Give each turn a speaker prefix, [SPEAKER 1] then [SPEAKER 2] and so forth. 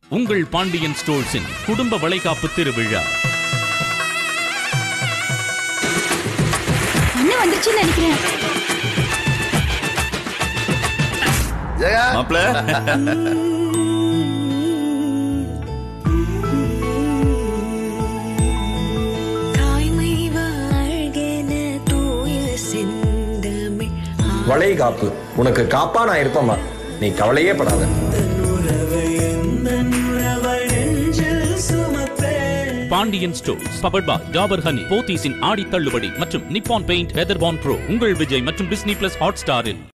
[SPEAKER 1] உங்கள் பாண்டியன் ஸ்டோர்ஸின் குடும்ப வளைகாப்பு திருவிழா
[SPEAKER 2] அண்ணன் வந்துருச்சுன்னு நினைக்கிறேன்
[SPEAKER 3] ஜெயா
[SPEAKER 4] மாப்பிள
[SPEAKER 5] தாய்மை வாழ்கென தூய செந்தமிழ்
[SPEAKER 6] வளைகாப்பு உனக்கு காப்பா நான் இருப்பேம்மா நீ கவலையே படாத
[SPEAKER 1] Pandian stores powered by Dabur honey போத்தீஸின் ஆடி தள்ளுபடி மற்றும் நிப்பான் பெயிண்ட் வெதர்பான் ப்ரோ உங்கள் விஜய் மற்றும் டிஸ்னி பிளஸ் ஹாட் ஸ்டாரில்